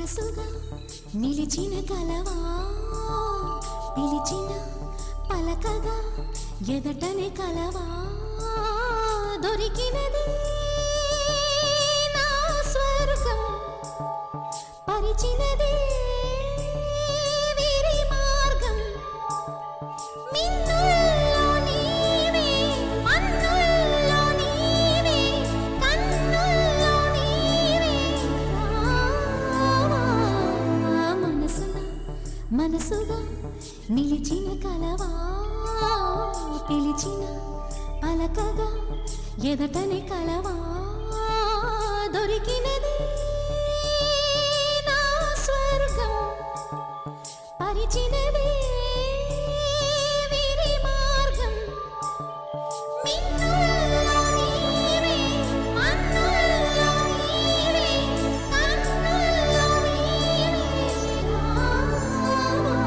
మనసుగా నిలిచిన కలవా పిలిచిన పలకగా ఎదటనే కలవా దొరికినది నా స్వర్గం పరిచినది వీరి మార్గం మిన్నుల్లో నీవే మన్నుల్లో నీవే కన్నుల్లో నీవే రావా మనసున మనసుగా నిలిచిన కలవా పిలిచిన పలకగా ఎదటని కలవా దొరికినది నా స్వర్గం పరిచినదే వీరి మార్గం మిన్నుల్లో నీవే మన్నుల్లో నీవే కన్నుల్లో నీవే రావా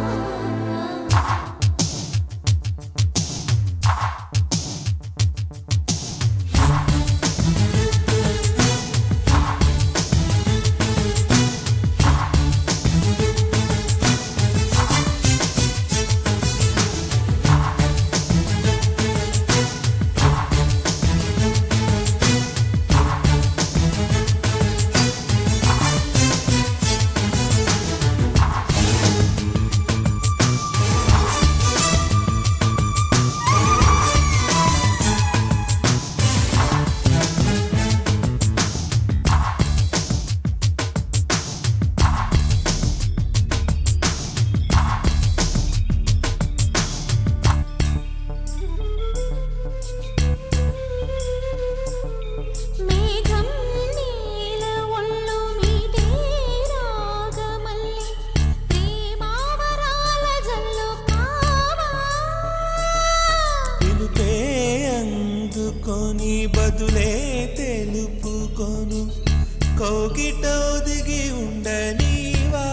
మేఘం నీల ఒళ్ళు మీదే రాగమల్లి ప్రేమావరాల జల్లు కావా పిలుపే అందుకొని బదులే తెలుపుకొను కౌగిట ఒదిగి ఉండనీవా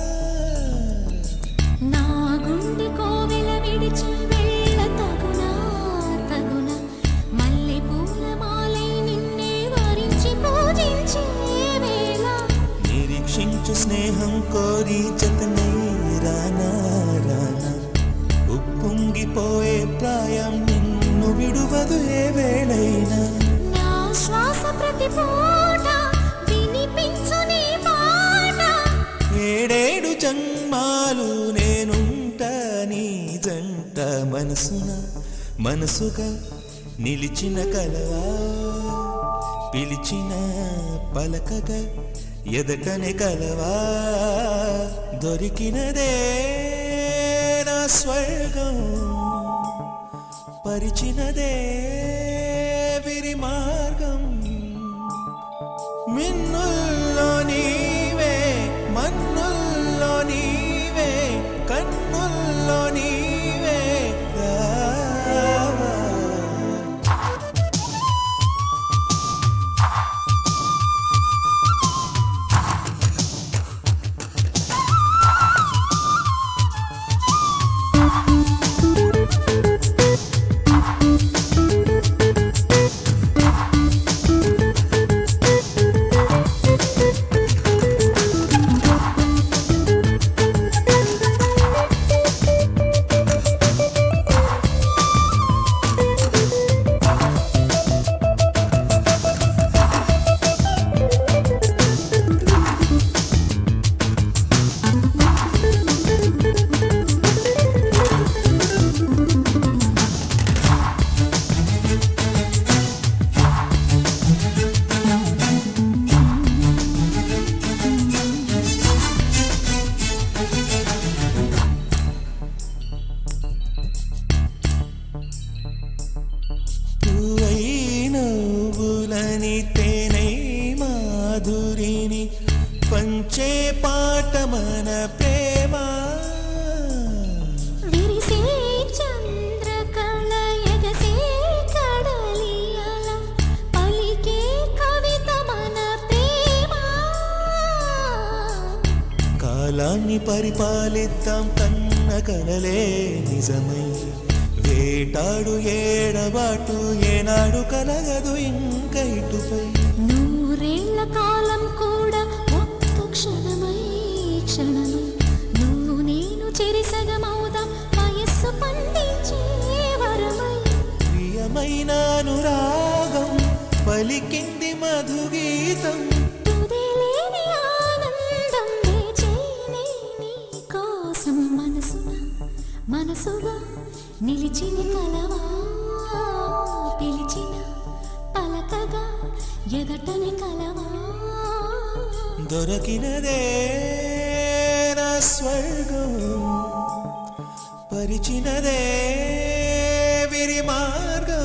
నా గుండె కోవెల విడిచి వెళ్ళ తగునా తగునా మల్లె పూల మాలై నిన్నే వరించి పూజించే వేళ నిరీక్షించు స్నేహం కోరి జతనే రానా రానా ఉప్పొంగిపోయే ప్రాయం నిన్ను విడువదు ఏ వేళైనా నా శ్వాస ప్రతి పూట వినిపించు నీ పాట ఏడేడు జన్మాలు నేనుంట నీ జంట మనసున మనసుగా నిలిచిన కలవా పిలిచిన పలకగా ఎదటనే కలవా దొరికినదే నా స్వర్గం పరిచినదే విరి మార్గం మిన్నుల్లో నీవే మన్నుల్లో నీవే కన్నుల్లో నీవే రావా పువ్వై నవ్వులని తేనై మాధురిని పంచే పాట మన ప్రేమ విరిసే చంద్రకళ ఎగసే కడలియల పలికే కవిత మన ప్రేమ కాలాన్ని పరిపాలిద్దాం కన్న కలలే నిజమై వేటాడు ఏడబాటు ఏనాడు కలగదు ఇంక ఇటుపై నూరేళ్ల కాలం కూడా ఒక్క క్షణమై పలికినాను రాగం పలికింది మధుగీతం తుదిలేని ఆనందం వేచేనే నీ కోసం మనసున మనసుగా నిలిచిన కలవా పిలిచిన పలకగా ఎదటని కలవా దొరకినదే నా స్వర్గం పరిచినదే విరి మార్గం